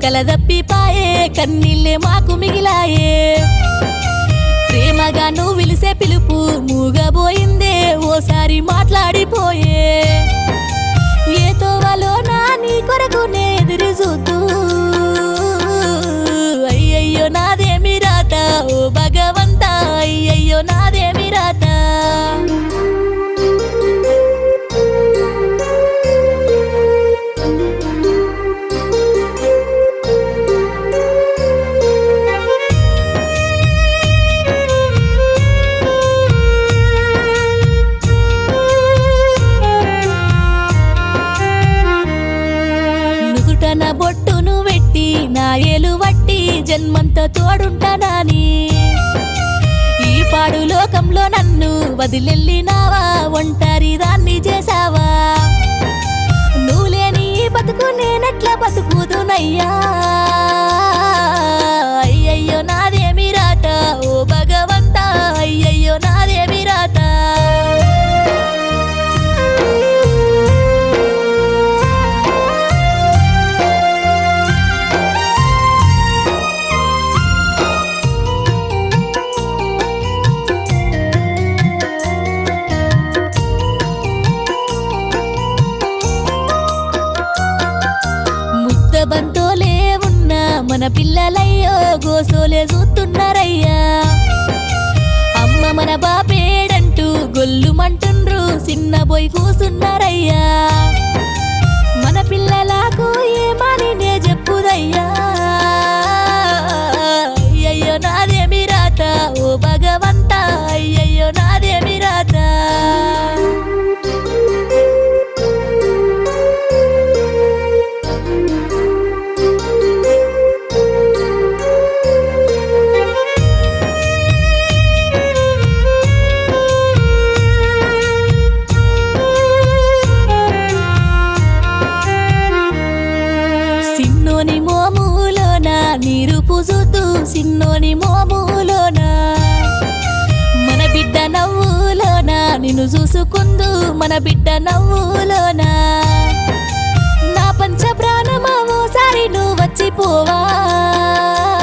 కలదప్పిపాయే కన్నీళ్ళే మాకు మిగిలాయే ప్రేమగా నువ్వు పిలిసే పిలుపు మూగబోయిందే ఓసారి మాట్లాడిపోయే ఏ తోవలో నా నీ కొరకు ఎదురు చూస్తూ అయ్యయ్యో నాదేమి రాత ఓ భగవంత అయ్యయ్యో నాదేమి రాత నుదుటన బొట్టును వెట్టి నా ఏలు వట్టి జన్మంతా తోడుంటానని ఈ పాడు లోకంలో నన్ను వదిలెళ్ళినావా ఒంటరి దాన్ని చేసావా నువ్వు లేని ఈ బతుకు నేనెట్లా బతుకుదునయ్యా అయ్యయ్యో నాదేమి రాత ఓ భగవంతా అయ్యయ్యో నాదేమి రాత ముద్ద బంతోలే ఉన్న మన పిల్లలయ్యో గోసోలే చూస్తున్నారయ్యా అమ్మ మన బాపేడంటూ గొల్లుమంటుండ్రు చిన్న పోయి కూసున్నారయ్యా మన పిల్లలకు ఏమని నే చెప్పుదయ్యా అయ్యయ్యో నాదేమి రాత ఓ భగవంత అయ్యయ్యో నాదేమి రాత సిన్నోని మోములోన నీరు పుజుతూ సిన్నోని మోములోన మన బిడ్డ నవ్వులోన నిన్ను చూసుకుందు మన బిడ్డ నవ్వులోన నా పంచ ప్రాణమా ఓసారి నువ్వు వచ్చిపోవా